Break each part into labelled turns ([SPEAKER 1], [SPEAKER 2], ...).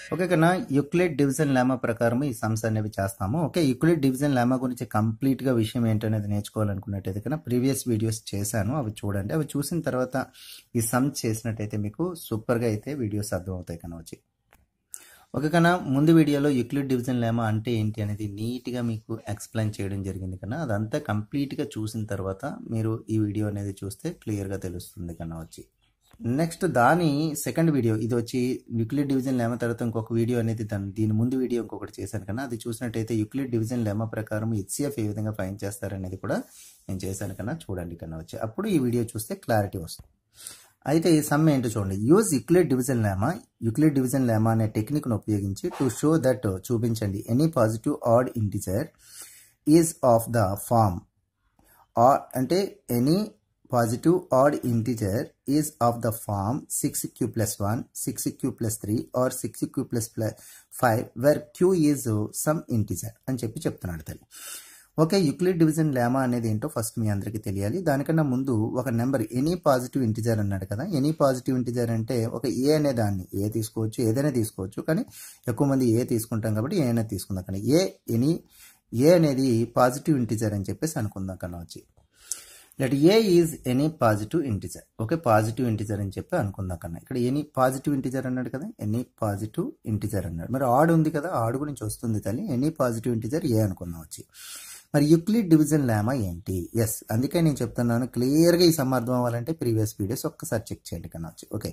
[SPEAKER 1] okay కన్నా యుక్లిడ్ division లామా ప్రకారం ఈ సమ్స్ అనేవి చేస్తాము ఓకే యుక్లిడ్ డివిజన్ లామా గురించి కంప్లీట్ గా విషయం ఏంటనేది నేర్చుకోవాలనుకున్నట్టయితే కన్నా ప్రీవియస్ వీడియోస్ చేశాను అవి చూడండి అవి చూసిన తర్వాత ఈ సమ్ చేసినట్టయితే మీకు సూపర్ గా అయితే వీడియోస్ అర్థమవుతాయి కన్నా వచ్చి ఓకే కన్నా ముందు వీడియోలో యుక్లిడ్ డివిజన్ లేమా అంటే ఏంటి అనేది నీట్గా మీకు ఎక్స్ప్లెయిన్ చేయడం జరిగింది కన్నా అదంతా కంప్లీట్గా చూసిన తర్వాత మీరు ఈ వీడియో అనేది చూస్తే క్లియర్గా తెలుస్తుంది కన్నా వచ్చి నెక్స్ట్ దాని సెకండ్ వీడియో ఇది వచ్చి యుక్లిడ్ డివిజన్ లేమ తర్వాత ఇంకొక వీడియో అనేది దాని దీని ముందు వీడియో ఇంకొకటి చేశాను కన్నా అది చూసినట్టయితే యుక్లిడ్ డివిజన్ లేమ ప్రకారం హెచ్సిఎఫ్ ఏ విధంగా ఫైన్ చేస్తారనేది కూడా నేను చేశాను కన్నా చూడండి కన్నా వచ్చి అప్పుడు ఈ వీడియో చూస్తే క్లారిటీ వస్తుంది అయితే ఈ సమ్ ఏంటో చూడండి use Euclid division lemma Euclid division lemma అనే టెక్నిక్ను ఉపయోగించి టు షో దట్ చూపించండి any positive odd integer is of the form or అంటే any positive odd integer is of the form six queue plus one six queue plus three or six queue plus plus five where q is some integer అని చెప్పి చెప్తున్నాడు తల్లి okay యుక్లిడ్ division లేమా అనేది ఏంటో first మీ అందరికీ తెలియాలి దానికన్నా ముందు ఒక నెంబర్ ఎనీ పాజిటివ్ ఇంటిజర్ అన్నాడు కదా ఎనీ పాజిటివ్ ఇంటిజర్ అంటే ఒక ఏ అనే దాన్ని ఏ తీసుకోవచ్చు ఏదైనా తీసుకోవచ్చు కానీ ఎక్కువ మంది ఏ తీసుకుంటాం కాబట్టి ఏ అనేది తీసుకుందాం కానీ ఏ ఎనీ ఏ అనేది పాజిటివ్ ఇంటిజర్ అని చెప్పేసి అనుకుందాం కన్నా వచ్చి let a is any positive integer okay positive integer అని చెప్పి అనుకుందాం కన్నా ఇక్కడ ఎనీ పాజిటివ్ ఇంటిజర్ అన్నాడు కదా ఎనీ పాజిటివ్ ఇంటిజర్ అన్నాడు మరి ఆడు ఉంది కదా ఆడు గురించి వస్తుంది తల్లి ఎనీ పాజిటివ్ ఇంటిజర్ ఏ అనుకుందాం వచ్చి మరి యుక్లిడ్ డివిజన్ లేమా ఏంటి ఎస్ అందుకే నేను చెప్తున్నాను క్లియర్గా ఈ సమ్మర్థం అవ్వాలంటే ప్రీవియస్ వీడియోస్ ఒక్కసారి చెక్ చేయండి కన్నా వచ్చి ఓకే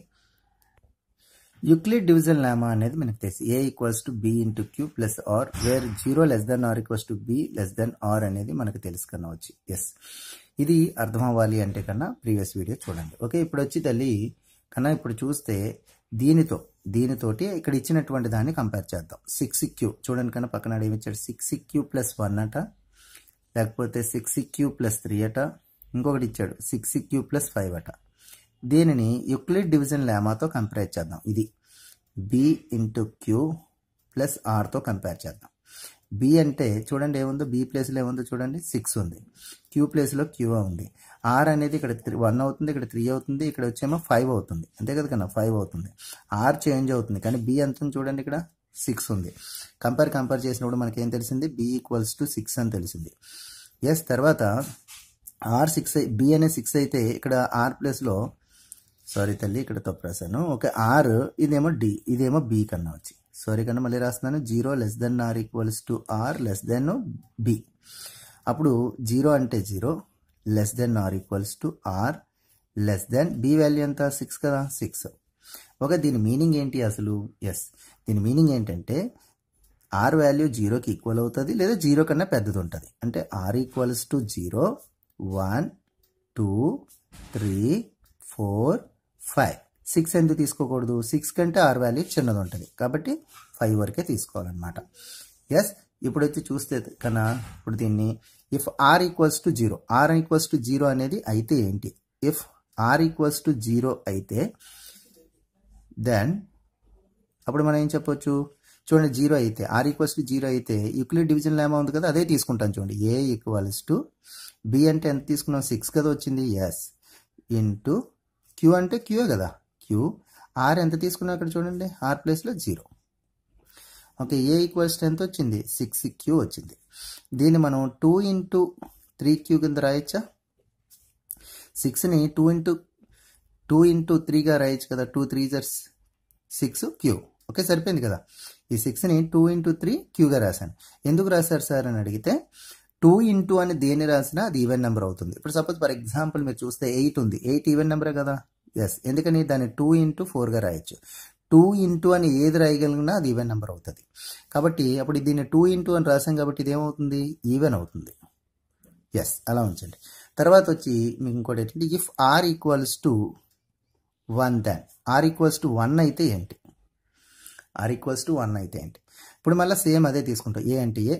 [SPEAKER 1] యుక్లిడ్ డివిజన్ లేమా అనేది మనకు తెలుసు a equals to b into q plus r where zero less than are equals to b less than r అనేది మనకు తెలుసు కన్నా వచ్చి ఎస్ ఇది అర్థం అవ్వాలి అంటే కన్నా ప్రీవియస్ వీడియో చూడండి ఓకే ఇప్పుడు వచ్చి తల్లి కన్నా ఇప్పుడు చూస్తే దీనితో దీనితోటి ఇక్కడ ఇచ్చినటువంటి దాన్ని కంపేర్ చేద్దాం సిక్స్ క్యూ చూడండి కన్నా పక్కన ఏమి ఇచ్చాడు సిక్స్ క్యూ ప్లస్ వన్ అట లేకపోతే సిక్స్ క్యూ ప్లస్ త్రీ అట ఇంకొకటి ఇచ్చాడు సిక్స్ క్యూ ప్లస్ ఫైవ్ అట దీనిని యుక్లిడ్ డివిజన్ లేమాతో కంపేర్ చేద్దాం ఇది బి ఇంటూ క్యూ ప్లస్ ఆర్తో కంపేర్ చేద్దాం బి అంటే చూడండి ఏముందో బి ప్లేస్లో ఏముందో చూడండి సిక్స్ ఉంది క్యూ ప్లేస్లో క్యూ ఉంది ఆర్ అనేది ఇక్కడ త్రీ వన్ అవుతుంది ఇక్కడ త్రీ అవుతుంది ఇక్కడ వచ్చేమో ఫైవ్ అవుతుంది అంతే కదా కన్నా ఫైవ్ అవుతుంది ఆర్ చేంజ్ అవుతుంది కానీ బి ఎంత ఉంది చూడండి ఇక్కడ సిక్స్ ఉంది కంపేర్ కంపేర్ చేసినప్పుడు మనకి ఏం తెలిసింది బి ఈక్వల్స్ టు సిక్స్ అని తెలిసింది ఎస్ తర్వాత ఆర్ సిక్స్ బి అనే సిక్స్ అయితే ఇక్కడ ఆర్ ప్లేస్లో సారీ తల్లి ఇక్కడ తప్పు రాశాను ఓకే ఆర్ ఇదేమో డి ఇదేమో బి కన్నా వచ్చి సారీ కన్నా మళ్ళీ రాస్తున్నాను zero less than are equals to R less than B అప్పుడు జీరో అంటే zero less than are equals to R less than B value ఎంత సిక్స్ కదా సిక్స్ ఓకే దీని మీనింగ్ ఏంటి అసలు ఎస్ దీని మీనింగ్ ఏంటంటే ఆర్ వాల్యూ జీరోకి ఈక్వల్ అవుతుంది లేదా జీరో కన్నా పెద్దది ఉంటుంది అంటే R equals to zero one two three four five six ఎందుకు తీసుకోకూడదు సిక్స్ కంటే ఆర్ వాల్యూ చిన్నది ఉంటుంది కాబట్టి ఫైవ్ వరకే తీసుకోవాలన్నమాట ఎస్ ఇప్పుడు వచ్చి చూస్తే కన్నా ఇప్పుడు దీన్ని if R equals to zero R equals to zero అనేది అయితే ఏంటి if R equals to zero అయితే దెన్ అప్పుడు మనం ఏం చెప్పొచ్చు చూడండి జీరో అయితే ఆర్ ఈక్వల్స్ టు జీరో అయితే యూక్లిడ్ డివిజన్ లేమా ఉంది కదా అదే తీసుకుంటాం చూడండి ఏ ఈక్వల్స్ టు బి అంటే ఎంత తీసుకున్నాం సిక్స్ కదా వచ్చింది ఎస్ ఇంటూ క్యూ అంటే క్యూఏ కదా క్యూ ఆర్ ఎంత తీసుకున్నాం ఇక్కడ చూడండి ఆర్ ప్లేస్లో జీరో ఓకే ఏ ఈక్వల్స్ ఎంత వచ్చింది సిక్స్ క్యూ వచ్చింది దీన్ని మనం టూ ఇంటూ త్రీ క్యూ కింద రాయొచ్చా సిక్స్ని టూ ఇంటూ టూ ఇంటూ త్రీగా రాయొచ్చు కదా టూ త్రీ జర్స్ సిక్స్ క్యూ ఓకే సరిపోయింది కదా ఈ సిక్స్ని టూ ఇంటూ త్రీ క్యూగా రాశాను ఎందుకు రాశారు సార్ అని అడిగితే టూ ఇంటూ అని దేన్ని రాసినా అది ఈవెన్ నెంబర్ అవుతుంది ఇప్పుడు సపోజ్ ఫర్ ఎగ్జాంపుల్ మీరు చూస్తే ఎయిట్ ఉంది ఎయిట్ ఈవెన్ నెంబరే కదా ఎస్ ఎందుకని దాన్ని టూ ఇంటూ ఫోర్గా రాయొచ్చు టూ ఇంటూ అని ఏది రాయగలిగినా అది ఈవెన్ నెంబర్ అవుతుంది కాబట్టి అప్పుడు దీన్ని టూ ఇంటూ అని రాసాం కాబట్టి ఇది ఏమవుతుంది ఈవెన్ అవుతుంది ఎస్ అలా ఉంచండి తర్వాత వచ్చి మీకు ఇంకోటి ఏంటంటే if R equals to one than R equals to one అయితే ఏంటి ఆర్ ఈక్వల్స్ టు వన్ అయితే ఏంటి ఇప్పుడు మళ్ళీ సేమ్ అదే తీసుకుంటాం ఏ అంటే ఏ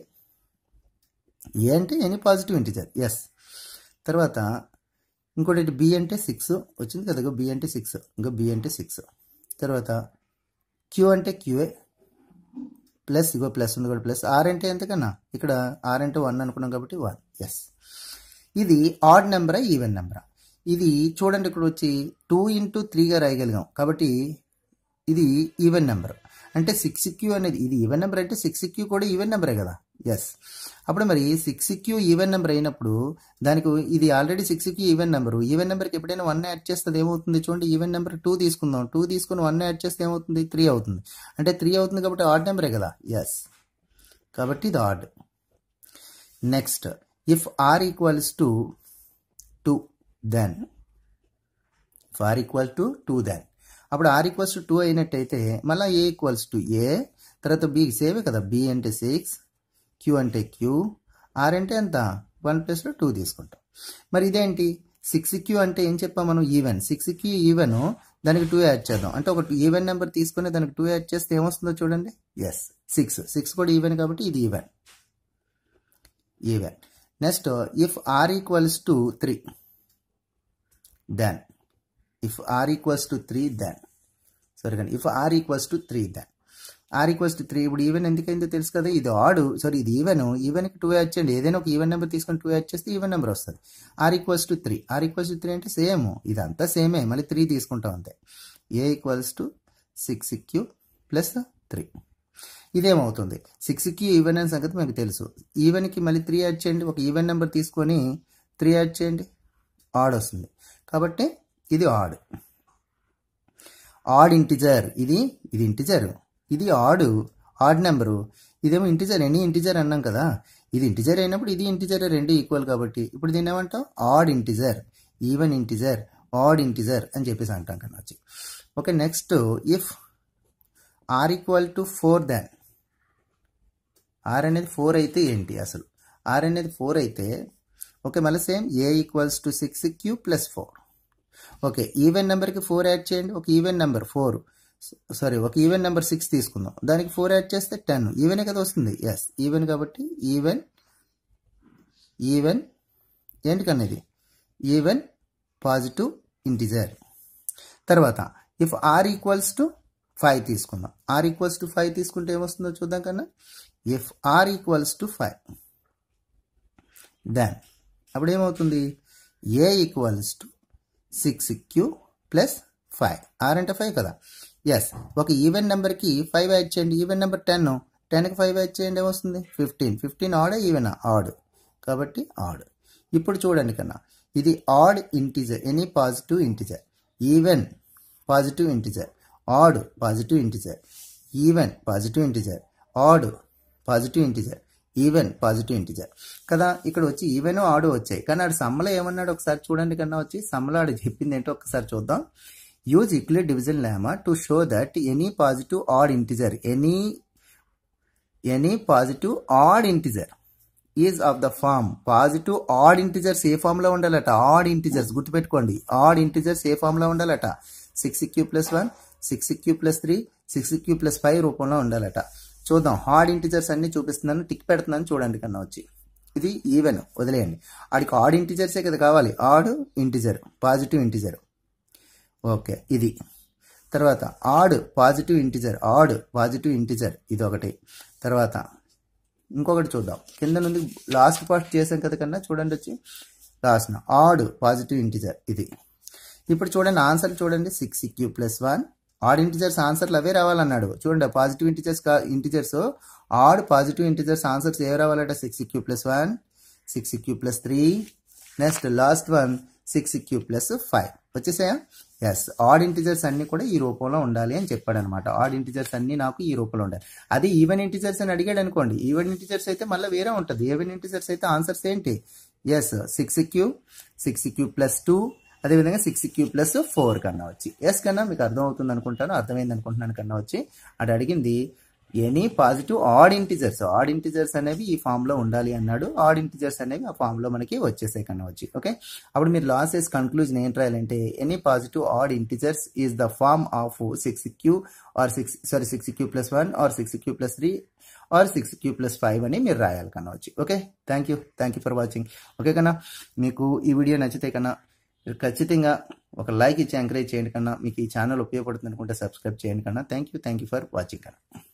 [SPEAKER 1] ఏ అంటే ఎనీ పాజిటివ్ ఇంటిజర్ ఎస్ తర్వాత ఇంకోటి బి అంటే సిక్స్ వచ్చింది కదా బి అంటే సిక్స్ ఇంకా బి అంటే సిక్స్ తర్వాత క్యూ అంటే క్యూఏ ప్లస్ ఇగో ప్లస్ ఉంది కూడా ప్లస్ ఆర్ అంటే ఎంతకన్నా ఇక్కడ ఆర్ అంటే వన్ అనుకున్నాం కాబట్టి వన్ ఎస్ ఇది ఆడ్ నెంబరా ఈవెన్ నెంబరా ఇది చూడండి ఇక్కడ వచ్చి టూ ఇంటూ త్రీగా రాయగలిగాం కాబట్టి ఇది ఈవెన్ నెంబర్ అంటే సిక్స్ క్యూ అనేది ఇది ఈవెన్ నెంబర్ అంటే సిక్స్ క్యూ కూడా ఈవెన్ నెంబరే కదా ఎస్ అప్పుడు మరి సిక్స్ క్యూ ఈవెన్ నెంబర్ అయినప్పుడు దానికి ఇది already six Q even number even నెంబర్కి ఎప్పుడైనా వన్ యాడ్ చేస్తే ఏమవుతుంది చూడండి ఈవెన్ నెంబర్ టూ తీసుకుందాం టూ తీసుకుని వన్ యాడ్ చేస్తే ఏమవుతుంది త్రీ అవుతుంది అంటే త్రీ అవుతుంది కాబట్టి ఆడ్ నెంబరే కదా ఎస్ కాబట్టి ఇది odd next if R equals to two then if R equal to two then అప్పుడు ఆర్ ఈక్వల్స్ టు టూ అయినట్టయితే మళ్ళీ ఏ ఈక్వల్స్ టు ఏ తర్వాత బి సేవే కదా బి అంటే సిక్స్ క్యూ అంటే క్యూ ఆర్ అంటే ఎంత వన్ ప్లస్లో టూ తీసుకుంటాం మరి ఇదేంటి సిక్స్ క్యూ అంటే ఏం చెప్పాం మనం ఈవెన్ సిక్స్ క్యూ ఈవెన్ దానికి టూ యాడ్ చేద్దాం అంటే ఒక ఈవెన్ నెంబర్ తీసుకుని దానికి టూ యాడ్ చేస్తే ఏమొస్తుందో చూడండి ఎస్ సిక్స్ సిక్స్ కూడా ఈవెన్ కాబట్టి ఇది even even next if R equals to three then if R equals to three then sorry కానీ if R equals to three then are equals to three ఇప్పుడు even ఎందుకైందో తెలుసు కదా ఇది ఆడు సారీ ఇది ఈవెన్ ఈవెన్కి టూ యాడ్ చేయండి ఏదైనా ఒక ఈవెన్ నెంబర్ తీసుకొని టూ యాడ్ చేస్తే ఈవెన్ నెంబర్ వస్తుంది R equals to three R equals to three అంటే సేమ్ ఇదంతా సేమే మళ్ళీ త్రీ తీసుకుంటాం అంతే A equals to six queue plus three ఇదేమవుతుంది సిక్స్ క్యూ ఈవెన్ అనే సంగతి మీకు తెలుసు ఈవెన్కి మళ్ళీ త్రీ యాడ్ చేయండి ఒక ఈవెన్ నెంబర్ తీసుకొని త్రీ యాడ్ చేయండి ఆడ్ వస్తుంది కాబట్టి ఇది ఆడ్ ఆడ్ ఇంటిజర్ ఇది ఇది ఇంటిజర్ ఇది ఆడు ఆడ్ నెంబరు ఇదేమో ఇంటిజర్ ఎనీ ఇంటిజర్ అన్నాం కదా ఇది ఇంటిజర్ అయినప్పుడు ఇది ఇంటిజర్ రెండు ఈక్వల్ కాబట్టి ఇప్పుడు దీన్ని ఏమంటాం odd integer even integer odd integer అని చెప్పేసి అంటాం కన్నా వచ్చి okay next if R equal to four than R అనేది ఫోర్ అయితే ఏంటి అసలు ఆర్ అనేది ఫోర్ అయితే ఓకే మళ్ళీ same A equals to six queue plus four okay even నెంబర్కి ఫోర్ యాడ్ చేయండి ఒక ఈవెన్ నెంబర్ ఫోర్ సారీ ఒక ఈవెన్ నెంబర్ సిక్స్ తీసుకుందాం దానికి ఫోర్ యాడ్ చేస్తే టెన్ ఈవెనే కదా వస్తుంది ఎస్ ఈవెన్ కాబట్టి ఈవెన్ ఈవెన్ ఏంటి కన్నా ఇది ఈవెన్ పాజిటివ్ ఇంటిజర్ తర్వాత if R equals to five తీసుకుందాం ఆర్ ఈక్వల్స్ టు ఫైవ్ తీసుకుంటే ఏమొస్తుందో చూద్దాం కన్నా if R equals to five then అప్పుడు ఏమవుతుంది A equals to six queue plus five R అంటే ఫైవ్ కదా ఎస్ ఒక ఈవెన్ నెంబర్కి ఫైవ్ యాడ్ చేయండి ఈవెన్ నెంబర్ టెన్ టెన్కి ఫైవ్ యాడ్ చేయండి ఏమొస్తుంది ఫిఫ్టీన్ ఫిఫ్టీన్ ఆడే ఈవెన్ ఆడ్ కాబట్టి ఆడ్ ఇప్పుడు చూడండి కన్నా ఇది odd integer any positive integer even positive integer odd positive integer even positive integer odd positive integer even positive integer కదా ఇక్కడ వచ్చి ఈవెన్ ఆడు వచ్చాయి కానీ ఆడు సమ్మలో ఏమన్నాడు ఒకసారి చూడండి కన్నా వచ్చి సమ్మలో ఆడు చెప్పింది ఏంటో ఒకసారి చూద్దాం use Euclid's division lemma to show that any positive odd integer any any positive odd integer is of the form positive odd integers A form లో ఉండాలట ఆడ్ ఇంటిజర్స్ గుర్తుపెట్టుకోండి ఆడ్ ఇంటిజర్స్ ఏ ఫామ్ లో ఉండాలట six queue plus one six queue plus three six queue plus five రూపంలో ఉండాలట చూద్దాం hard integers అన్ని చూపిస్తున్నాను టిక్ పెడుతున్నాను చూడండి కన్నా వచ్చి ఇది ఈవెన్ వదిలేయండి ఆడికి ఆడ్ ఇంటిజర్సే కదా కావాలి odd integer positive integer okay ఇది తర్వాత odd positive integer odd positive integer ఇది ఒకటి తర్వాత ఇంకొకటి చూద్దాం కింద నుండి లాస్ట్ పార్ట్ చేసాం కదా కన్నా చూడండి వచ్చి లాస్ట్ ఆడ్ పాజిటివ్ ఇంటిజర్ ఇది ఇప్పుడు చూడండి ఆన్సర్ చూడండి six queue plus one odd integers ఆన్సర్లు అవే రావాలన్నాడు చూడండి positive integers integers odd positive integers answers A రావాలట six queue plus one six queue plus three next last one six queue plus five వచ్చేసాయా ఎస్ ఆడ్ ఇంటిజర్స్ అన్ని కూడా ఈ రూపంలో ఉండాలి అని చెప్పాడు అనమాట ఆడ్ ఇంటిజర్స్ అన్ని నాకు ఈ రూపంలో ఉండాలి అది ఈవెన్ ఇంటిజర్స్ అని అడిగాడు అనుకోండి ఈవెన్ ఇంటిజర్స్ అయితే మళ్ళీ వేరే ఉంటుంది ఈవెన్ ఇంటిజర్స్ అయితే ఆన్సర్స్ ఏంటి yes six Q six queue plus two అదేవిధంగా సిక్స్ క్యూ ప్లస్ ఫోర్ కన్నా వచ్చి ఎస్ కన్నా మీకు అర్థం అవుతుంది అనుకుంటాను అర్థమైంది అనుకుంటున్నాను కన్నా వచ్చి అటు అడిగింది any positive odd integers odd integers అనేవి ఈ ఫామ్ లో ఉండాలి అన్నాడు ఆడ్ ఇంటిజర్స్ అనేవి ఆ ఫామ్ లో మనకి వచ్చేసాయి కన్నా వచ్చి ఓకే అప్పుడు మీరు లాస్ట్ వేస్ కన్క్లూజన్ ఏం రాయాలంటే any positive odd integers is the form of six Q or six sorry six queue plus one or six queue plus three or six queue plus five అని మీరు రాయాలి కన్నా వచ్చి okay thank you thank you for watching okay కన్నా మీకు ఈ video నచ్చితే కన్నా మీరు ఖచ్చితంగా ఒక లైక్ ఇచ్చి ఎంకరేజ్ చేయండి కన్నా మీకు ఈ ఛానల్ ఉపయోగపడుతుంది అనుకుంటే సబ్స్క్రైబ్ చేయండి కన్నా thank you thank you for watching కన్నా